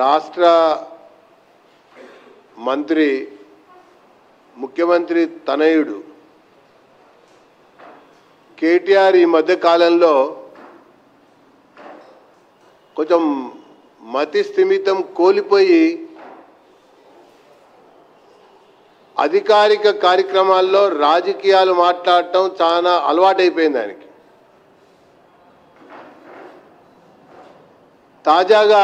రాష్ట్ర మంత్రి ముఖ్యమంత్రి తనయుడు కేటీఆర్ ఈ మధ్య కాలంలో కొంచెం మతి స్థిమితం కోల్పోయి అధికారిక కార్యక్రమాల్లో రాజకీయాలు మాట్లాడటం చాలా అలవాటైపోయింది ఆయనకి తాజాగా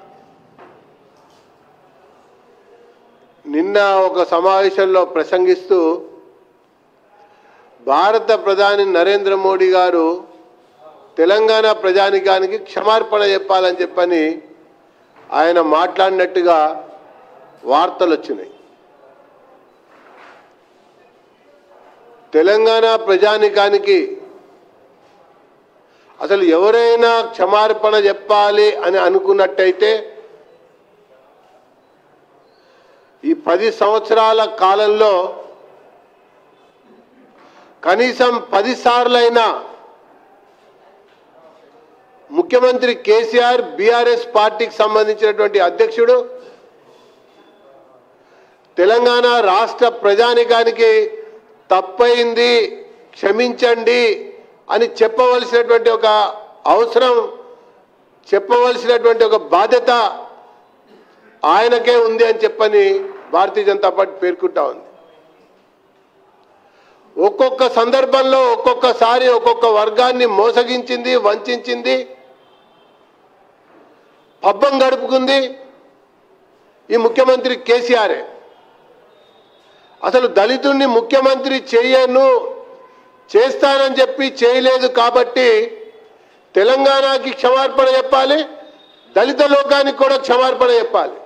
నిన్న ఒక సమావేశంలో ప్రసంగిస్తూ భారత ప్రధాని నరేంద్ర మోడీ గారు తెలంగాణ ప్రజానికానికి క్షమార్పణ చెప్పాలని చెప్పని ఆయన మాట్లాడినట్టుగా వార్తలు వచ్చినాయి తెలంగాణ ప్రజానికానికి అసలు ఎవరైనా క్షమార్పణ చెప్పాలి అని అనుకున్నట్టయితే ఈ పది సంవత్సరాల కాలంలో కనీసం పది సార్లైనా ముఖ్యమంత్రి కేసీఆర్ బీఆర్ఎస్ పార్టీకి సంబంధించినటువంటి అధ్యక్షుడు తెలంగాణ రాష్ట్ర ప్రజానికానికి తప్పైంది క్షమించండి అని చెప్పవలసినటువంటి ఒక అవసరం చెప్పవలసినటువంటి ఒక బాధ్యత ఆయనకే ఉంది అని చెప్పని భారతీయ జనతా పార్టీ పేర్కొంటా ఉంది ఒక్కొక్క సందర్భంలో ఒక్కొక్కసారి ఒక్కొక్క వర్గాన్ని మోసగించింది వంచింది పబ్బం గడుపుకుంది ఈ ముఖ్యమంత్రి కేసీఆరే అసలు దళితుణ్ణి ముఖ్యమంత్రి చేయను చేస్తానని చెప్పి చేయలేదు కాబట్టి తెలంగాణకి క్షమార్పణ చెప్పాలి దళిత లోకానికి కూడా క్షమార్పణ చెప్పాలి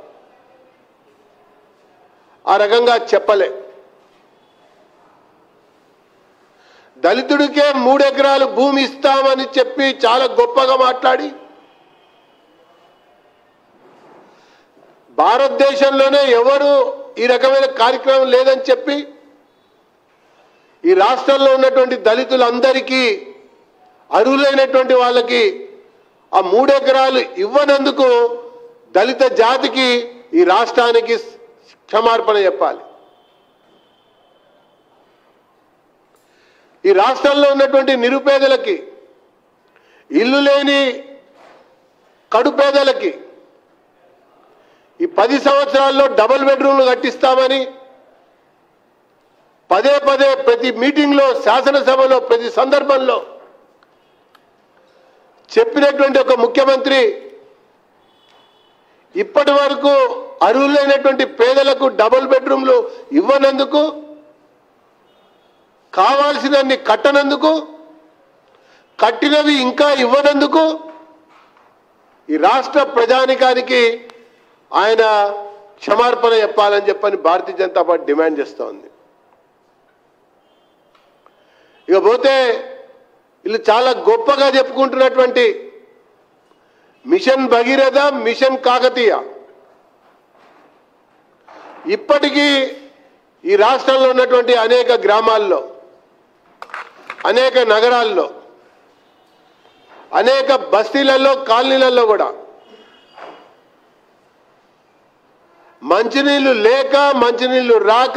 ఆ రకంగా చెప్పలే దళితుడికే మూడెకరాలు భూమి ఇస్తామని చెప్పి చాలా గొప్పగా మాట్లాడి భారతదేశంలోనే ఎవరు ఈ రకమైన కార్యక్రమం లేదని చెప్పి ఈ రాష్ట్రంలో ఉన్నటువంటి దళితులందరికీ అర్హులైనటువంటి వాళ్ళకి ఆ మూడెకరాలు ఇవ్వనందుకు దళిత జాతికి ఈ రాష్ట్రానికి క్షమార్పణ చెప్పాలి ఈ రాష్ట్రంలో ఉన్నటువంటి నిరుపేదలకి ఇల్లు లేని కడుపేదలకి ఈ పది సంవత్సరాల్లో డబుల్ బెడ్రూమ్లు కట్టిస్తామని పదే పదే ప్రతి మీటింగ్లో శాసనసభలో ప్రతి సందర్భంలో చెప్పినటువంటి ఒక ముఖ్యమంత్రి ఇప్పటి వరకు అర్హులైనటువంటి పేదలకు డబుల్ బెడ్రూమ్లు ఇవ్వనందుకు కావాల్సినన్ని కట్టనందుకు కట్టినవి ఇంకా ఇవ్వనందుకు ఈ రాష్ట్ర ప్రజానికానికి ఆయన క్షమార్పణ చెప్పాలని చెప్పని భారతీయ జనతా పార్టీ డిమాండ్ చేస్తూ ఉంది ఇక పోతే వీళ్ళు చాలా గొప్పగా చెప్పుకుంటున్నటువంటి మిషన్ భగీరథ మిషన్ కాకతీయ ఇప్పటికీ ఈ రాష్ట్రంలో ఉన్నటువంటి అనేక గ్రామాల్లో అనేక నగరాల్లో అనేక బస్తీలలో కాలనీలలో కూడా మంచినీళ్ళు లేక మంచినీళ్ళు రాక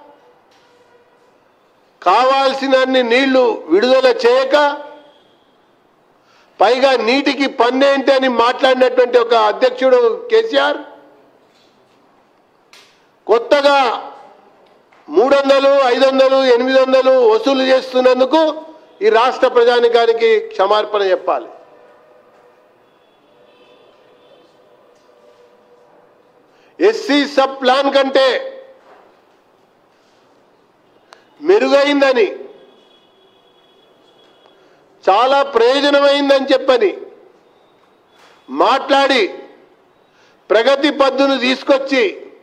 కావాల్సినన్ని నీళ్లు విడుదల చేయక పైగా నీటికి పన్నేంటి అని మాట్లాడినటువంటి ఒక అధ్యక్షుడు కేసీఆర్ కొత్తగా మూడు వందలు ఐదు వందలు ఎనిమిది వందలు వసూలు చేస్తున్నందుకు ఈ రాష్ట్ర ప్రజానికానికి క్షమార్పణ చెప్పాలి ఎస్సీ సబ్ ప్లాన్ కంటే మెరుగైందని చాలా ప్రయోజనమైందని చెప్పని మాట్లాడి ప్రగతి పద్దును తీసుకొచ్చి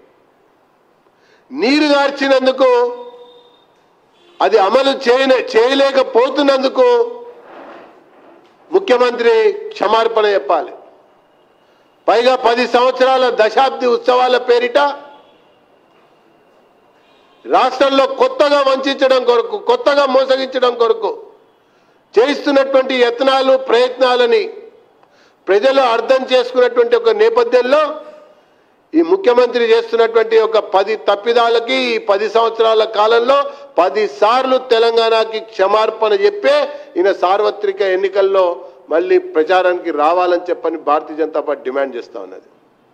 నీరు గార్చినందుకు అది అమలు చేయన చేయలేకపోతున్నందుకు ముఖ్యమంత్రి క్షమార్పణ చెప్పాలి పైగా పది సంవత్సరాల దశాబ్ది ఉత్సవాల పేరిట రాష్ట్రంలో కొత్తగా వంచడం కొరకు కొత్తగా మోసగించడం కొరకు చేస్తున్నటువంటి యత్నాలు ప్రయత్నాలని ప్రజలు అర్థం చేసుకున్నటువంటి ఒక నేపథ్యంలో ఈ ముఖ్యమంత్రి చేస్తున్నటువంటి ఒక పది తప్పిదాలకి ఈ పది సంవత్సరాల కాలంలో పది సార్లు తెలంగాణకి క్షమార్పణ చెప్పే ఈయన సార్వత్రిక ఎన్నికల్లో మళ్ళీ ప్రచారానికి రావాలని చెప్పని భారతీయ జనతా పార్టీ డిమాండ్ చేస్తా ఉన్నది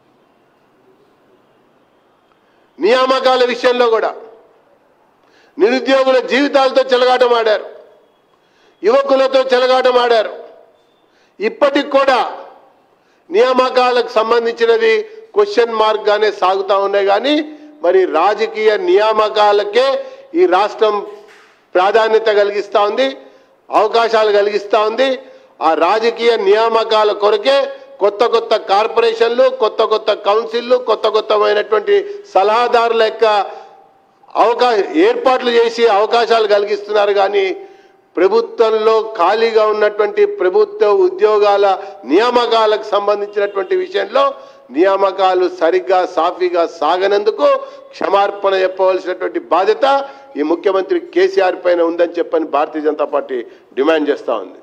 నియామకాల విషయంలో కూడా నిరుద్యోగుల జీవితాలతో చెలగాటమాడారు యువకులతో చెలగాటమాడారు ఇప్పటికి కూడా నియామకాలకు సంబంధించినది క్వశ్చన్ మార్క్ గానే సాగుతా ఉన్నాయి కానీ మరి రాజకీయ నియామకాలకే ఈ రాష్ట్రం ప్రాధాన్యత కలిగిస్తా ఉంది అవకాశాలు కలిగిస్తా ఉంది ఆ రాజకీయ నియామకాల కొరకే కొత్త కొత్త కార్పొరేషన్లు కొత్త కొత్త కౌన్సిల్లు కొత్త కొత్తమైనటువంటి సలహాదారుల యొక్క అవకాశ ఏర్పాట్లు చేసి అవకాశాలు కలిగిస్తున్నారు కానీ ప్రభుత్వంలో ఖాళీగా ఉన్నటువంటి ప్రభుత్వ ఉద్యోగాల నియామకాలకు సంబంధించినటువంటి విషయంలో నియామకాలు సరిగ్గా సాఫీగా సాగనందుకు క్షమార్పణ చెప్పవలసినటువంటి బాధ్యత ఈ ముఖ్యమంత్రి కేసీఆర్ పైన ఉందని చెప్పని భారతీయ జనతా పార్టీ డిమాండ్ చేస్తా ఉంది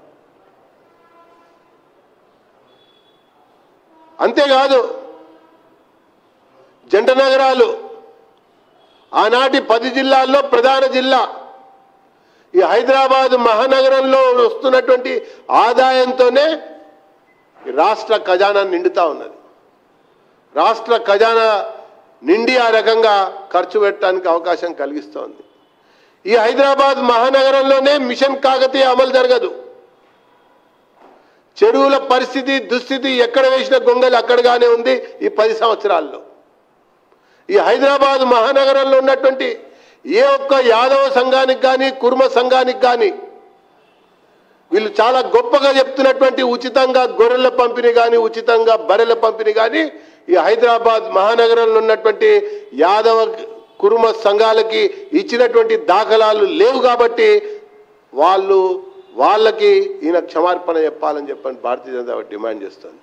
అంతేకాదు జంట నగరాలు ఆనాటి పది జిల్లాల్లో ప్రధాన జిల్లా ఈ హైదరాబాద్ మహానగరంలో వస్తున్నటువంటి ఆదాయంతోనే ఈ రాష్ట్ర ఖజానా నిండుతా ఉన్నది రాష్ట్ర ఖజానా నిండి ఆ రకంగా ఖర్చు పెట్టడానికి అవకాశం కలిగిస్తోంది ఈ హైదరాబాద్ మహానగరంలోనే మిషన్ కాకతీయ అమలు జరగదు చెరువుల పరిస్థితి దుస్థితి ఎక్కడ వేసిన గొంగలి అక్కడగానే ఉంది ఈ పది సంవత్సరాల్లో ఈ హైదరాబాద్ మహానగరంలో ఉన్నటువంటి ఏ ఒక్క యాదవ సంఘానికి కానీ కుర్మ సంఘానికి కానీ వీళ్ళు చాలా గొప్పగా చెప్తున్నటువంటి ఉచితంగా గొర్రెల పంపిణీ కానీ ఉచితంగా బర్రెల పంపిణీ కానీ ఈ హైదరాబాద్ మహానగరంలో ఉన్నటువంటి యాదవ కుర్మ సంఘాలకి ఇచ్చినటువంటి దాఖలాలు లేవు కాబట్టి వాళ్ళు వాళ్ళకి ఈయన క్షమార్పణ చెప్పాలని చెప్పని భారతీయ జనతా పార్టీ డిమాండ్ చేస్తుంది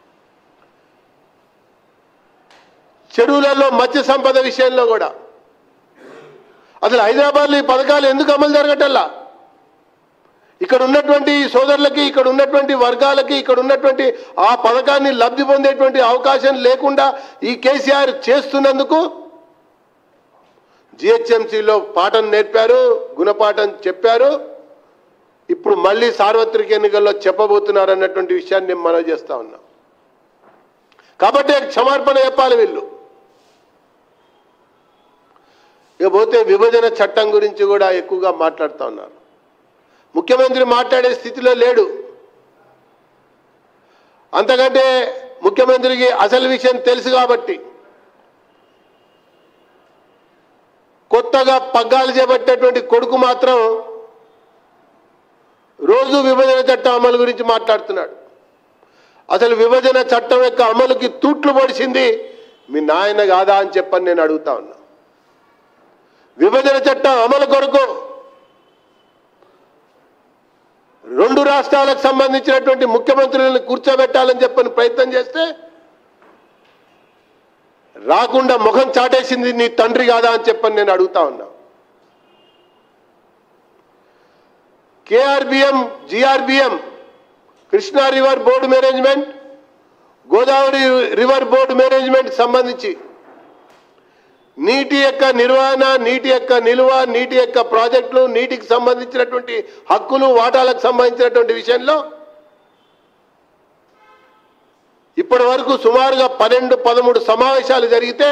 చెరువులలో మత్స్య సంపద విషయంలో కూడా అసలు హైదరాబాద్లో ఈ పథకాలు ఎందుకు అమలు జరగటల్లా ఇక్కడ ఉన్నటువంటి సోదరులకి ఇక్కడ ఉన్నటువంటి వర్గాలకి ఇక్కడ ఉన్నటువంటి ఆ పథకాన్ని లబ్ధి పొందేటువంటి అవకాశం లేకుండా ఈ కేసీఆర్ చేస్తున్నందుకు జిహెచ్ఎంసీలో పాఠం నేర్పారు గుణపాఠం చెప్పారు ఇప్పుడు మళ్ళీ సార్వత్రిక ఎన్నికల్లో చెప్పబోతున్నారు అన్నటువంటి విషయాన్ని నేను మనవి చేస్తా ఉన్నా కాబట్టి క్షమార్పణ చెప్పాలి వీళ్ళు ఇక పోతే విభజన చట్టం గురించి కూడా ఎక్కువగా మాట్లాడుతూ ఉన్నారు ముఖ్యమంత్రి మాట్లాడే స్థితిలో లేడు అంతకంటే ముఖ్యమంత్రికి అసలు విషయం తెలుసు కాబట్టి కొత్తగా పగ్గాలు చేపట్టినటువంటి కొడుకు మాత్రం రోజు విభజన చట్టం అమలు గురించి మాట్లాడుతున్నాడు అసలు విభజన చట్టం యొక్క అమలుకి తూట్లు పొడిచింది మీ నాయన కాదా అని చెప్పని నేను అడుగుతా ఉన్నా విభజన చట్టం అమలు కొరకు రెండు రాష్ట్రాలకు సంబంధించినటువంటి ముఖ్యమంత్రులను కూర్చోబెట్టాలని చెప్పని ప్రయత్నం చేస్తే రాకుండా ముఖం చాటేసింది నీ తండ్రి కాదా అని చెప్పని నేను అడుగుతా ఉన్నా KRBM GRBM Krishna river board management Godavari river board management సంబంధించి నీటి యొక్క నిర్వహణ నీటి యొక్క నిల్వ నీటి యొక్క ప్రాజెక్టులు నీటికి సంబంధించినటువంటి హక్కులు వాటాలకు సంబంధించినటువంటి విషయంలో ఇప్పటి వరకు సుమారుగా పన్నెండు పదమూడు సమావేశాలు జరిగితే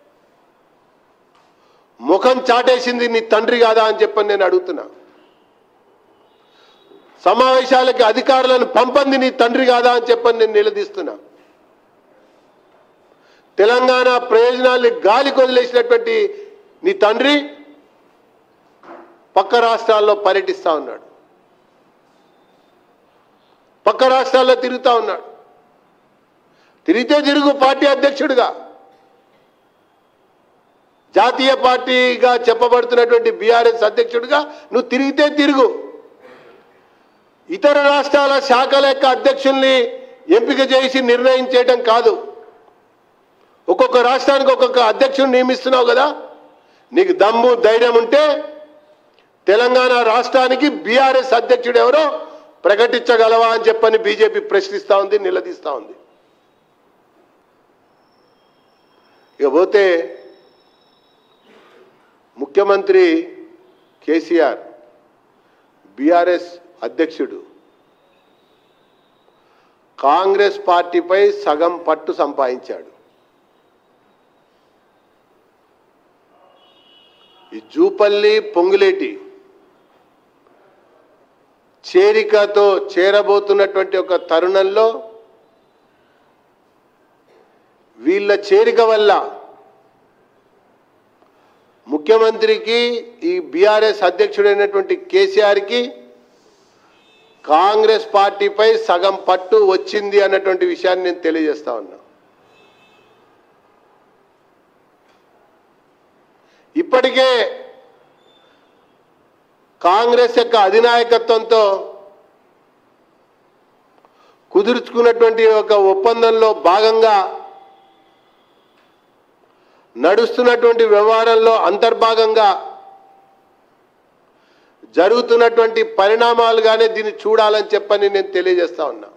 ముఖం చాటేసింది నీ తండ్రి కాదా అని చెప్పని నేను అడుగుతున్నా సమావేశాలకి అధికారులను పంపంది నీ తండ్రి కాదా అని చెప్పని నేను నిలదీస్తున్నా తెలంగాణ ప్రయోజనాల్ని గాలి కొదిలేసినటువంటి నీ తండ్రి పక్క రాష్ట్రాల్లో పర్యటిస్తా ఉన్నాడు పక్క రాష్ట్రాల్లో తిరుగుతా ఉన్నాడు తిరిగితే తిరుగు పార్టీ అధ్యక్షుడిగా జాతీయ పార్టీగా చెప్పబడుతున్నటువంటి బీఆర్ఎస్ అధ్యక్షుడిగా నువ్వు తిరిగితే తిరుగు ఇతర రాష్ట్రాల శాఖల యొక్క అధ్యక్షుల్ని ఎంపిక చేసి నిర్ణయం చేయడం కాదు ఒక్కొక్క రాష్ట్రానికి ఒక్కొక్క అధ్యక్షుడిని నియమిస్తున్నావు కదా నీకు దమ్ము ధైర్యం ఉంటే తెలంగాణ రాష్ట్రానికి బీఆర్ఎస్ అధ్యక్షుడు ఎవరో ప్రకటించగలవా అని చెప్పని బీజేపీ ప్రశ్నిస్తా ఉంది నిలదీస్తా ఉంది ఇక పోతే ముఖ్యమంత్రి కేసీఆర్ బీఆర్ఎస్ అధ్యక్షుడు కాంగ్రెస్ పార్టీపై సగం పట్టు సంపాదించాడు ఈ జూపల్లి పొంగులేటి చేరికతో చేరబోతున్నటువంటి ఒక తరుణంలో వీళ్ళ చేరిక వల్ల ముఖ్యమంత్రికి ఈ బీఆర్ఎస్ అధ్యక్షుడైనటువంటి కేసీఆర్కి కాంగ్రెస్ పార్టీపై సగం పట్టు వచ్చింది అన్నటువంటి విషయాన్ని నేను తెలియజేస్తా ఉన్నా ఇప్పటికే కాంగ్రెస్ యొక్క అధినాయకత్వంతో కుదుర్చుకున్నటువంటి ఒక ఒప్పందంలో భాగంగా నడుస్తున్నటువంటి వ్యవహారంలో అంతర్భాగంగా జరుగుతున్నటువంటి పరిణామాలుగానే దీన్ని చూడాలని చెప్పని నేను తెలియజేస్తా ఉన్నా